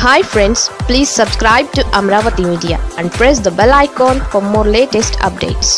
hi friends please subscribe to Amaravati media and press the bell icon for more latest updates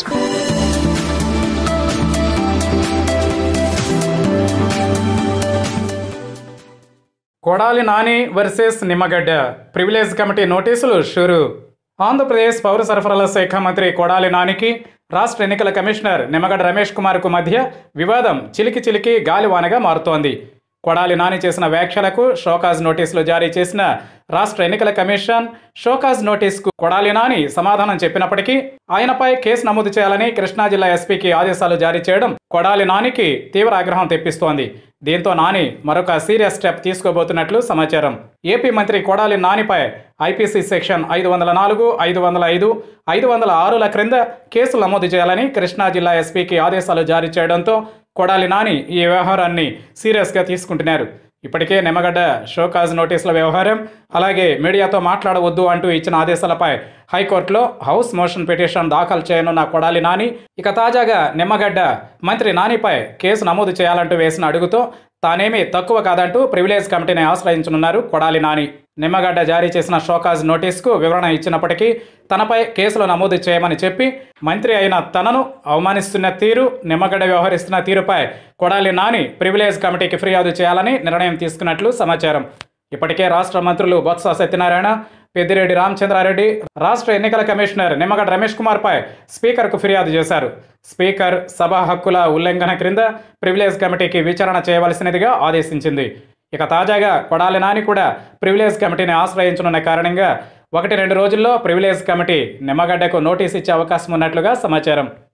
Kodali Nani versus Nimmagadda privilege committee నోటీసులు షురు ఆంధ్రప్రదేశ్ పౌర సరఫరాల శాఖ మంత్రి కొడాలి నానికి రాష్ట్ర ఎన్నికల కమిషనర్ నిమ్మగడ్డ రమేష్ కుమార్కు మధ్య వివాదం చిలికి చిలికి గాలివానగా మారుతోంది కొడాలి నాని చేసిన వ్యాఖ్యలకు షోకాజ్ నోటీసులు జారీ చేసిన రాష్ట్ర ఎన్నికల కమిషన్ షోకాజ్ నోటీస్కు కొడాలి నాని సమాధానం చెప్పినప్పటికీ ఆయనపై కేసు నమోదు చేయాలని కృష్ణా జిల్లా ఎస్పీకి ఆదేశాలు జారీ చేయడం కొడాలి నానికి తీవ్ర ఆగ్రహం తెప్పిస్తోంది దీంతో నాని మరొక సీరియస్ స్టెప్ తీసుకోబోతున్నట్లు సమాచారం ఏపీ మంత్రి కొడాలి నానిపై ఐపీసీ సెక్షన్ ఐదు వందల నాలుగు ఐదు వందల ఐదు ఐదు వందల ఆరుల క్రింద కేసులు నమోదు చేయాలని కృష్ణా జిల్లా ఎస్పీకి ఆదేశాలు జారీ చేయడంతో కొడాలి నాని ఈ వ్యవహారాన్ని సీరియస్గా తీసుకుంటున్నారు ఇప్పటికే నిమ్మగడ్డ షోకాజ్ నోటీసుల వ్యవహారం అలాగే మీడియాతో మాట్లాడవద్దు అంటూ ఇచ్చిన ఆదేశాలపై హైకోర్టులో హౌస్ మోషన్ పిటిషన్ దాఖలు చేయనున్న కొడాలి నాని ఇక తాజాగా నిమ్మగడ్డ మంత్రి నానిపై కేసు నమోదు చేయాలంటూ వేసిన అడుగుతో తానేమీ తక్కువ కాదంటూ ప్రివిలేజ్ కమిటీని ఆశ్రయించనున్నారు కొడాలి నాని నిమ్మగడ్డ జారీ చేసిన షోకాజ్ నోటీస్కు వివరణ ఇచ్చినప్పటికీ తనపై కేసులు నమోదు చేయమని చెప్పి మంత్రి అయిన తనను అవమానిస్తున్న తీరు నిమ్మగడ్డ వ్యవహరిస్తున్న తీరుపై కొడాలి నాని ప్రివిలేజ్ కమిటీకి ఫిర్యాదు చేయాలని నిర్ణయం తీసుకున్నట్లు సమాచారం ఇప్పటికే రాష్ట్ర మంత్రులు బొత్స సత్యనారాయణ పెద్దిరెడ్డి రామచంద్రారెడ్డి రాష్ట్ర ఎన్నికల కమిషనర్ నిమ్మగడ్డ రమేష్ కుమార్ పై స్పీకర్కు ఫిర్యాదు చేశారు స్పీకర్ సభా హక్కుల ఉల్లంఘన క్రింద ప్రివిలేజ్ కమిటీకి విచారణ చేయవలసినదిగా ఆదేశించింది ఇక తాజాగా కొడాలి నాని కూడా ప్రివిలేజ్ కమిటీని ఆశ్రయించనున్న కారణంగా ఒకటి రెండు రోజుల్లో ప్రివిలేజ్ కమిటీ నిమ్మగడ్డకు నోటీస్ ఇచ్చే అవకాశం ఉన్నట్లుగా సమాచారం